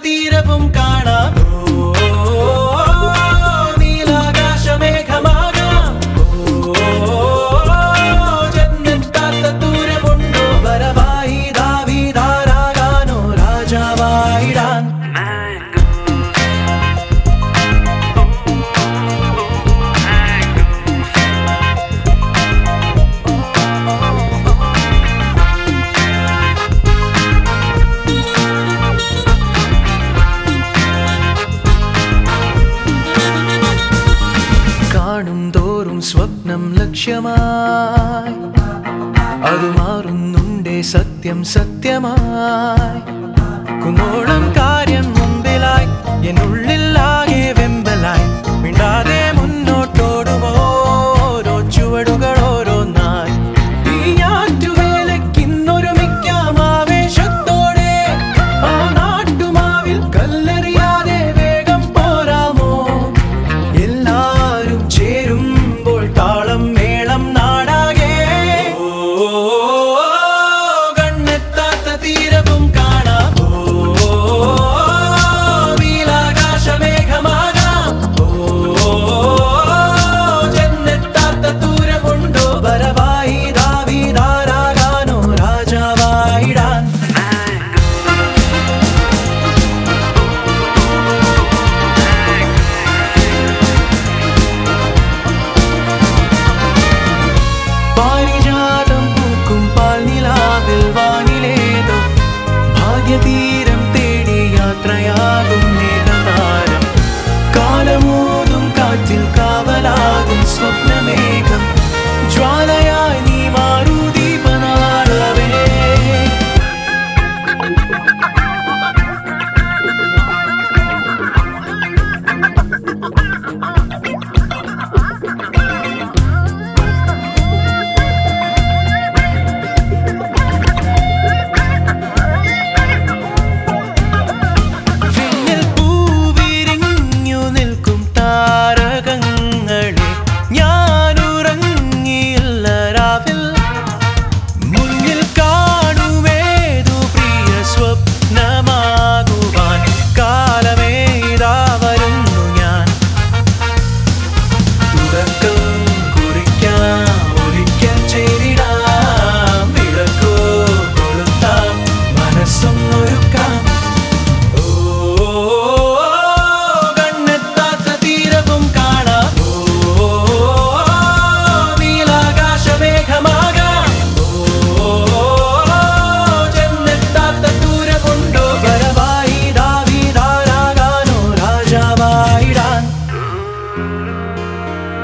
തീരവും കാണാം ഓ, നീലാകാശമേഘമാകാം ഓ, ജന്മത്താത്ത ദൂരമുണ്ടോ വരവായി ദാവീദാരാകാനോ രാജാവായിടാൻ കാണും തോറും സ്വപ്നം ലക്ഷ്യമായി അത് മാറുന്നുണ്ടേ സത്യം സത്യമായി കുന്നോളം കാര്യം മുമ്പിലായി എന്നുള്ളിൽ ആകെ വെമ്പലായി മിണ്ടാതെ മുന്നോട്ടോടുമോ ഓരോ ചുവടുകൾ ഓരോന്നായി ഈ ഞാറ്റുവേലയ്ക്കിന്നൊരുമിക്കാം ആവേശത്തോടെ ആ നാട്ടുമാവിൽ കല്ലെറിയാതെ വേഗം പോരാമോ എല്ലാരും ചേരുമ്പോൾ താളം മേളം നാടാകെ ഓ, കണ്ണെത്താത്ത തീരവും കാണാം ഓ, നീലാകാശമേഘമാകാം ഓ, ചെന്നെത്താത്ത ദൂരമുണ്ടോ വരവായി ദാവീദാരാകാനോ രാജാവായിടാൻ പാരിജാതം പൂക്കും പാൽനിലാവിൽ വാനിലേതോ ഭാഗ്യതീരം തേടി യാത്രയാകും മേഘതാരം കാലമോതും കാറ്റിൽ കാവലാകും സ്വപ്നമേഘം ജ്വാലയായി നീ മാറൂ ദീപനാളവേ വിണ്ണിൽ പൂവിരിഞ്ഞു നിൽക്കും താരകങ്ങളെ ഞാനുറങ്ങിയില്ല രാവിൽ മുന്നിൽ കാണുമേതു പ്രിയ സ്വപ്നമാകുവാൻ കാലമേ ഇതാ വരുന്നു ഞാൻ തുടക്കം കുറിക്കാം ഒരിക്കൽ ചേരിടാം വിളക്കോ കൊളുത്താം മനസ്സൊന്നൊരുക്കാം ഓ കണ്ണെത്താത്ത തീരവും കാണാം ഓ നീലാകാശമേഘമാകാം ഓ ചെന്നെത്താത്ത ദൂരമുണ്ടോ വരവായി ദാവീദാരാകാനോ രാജാവായിടാൻ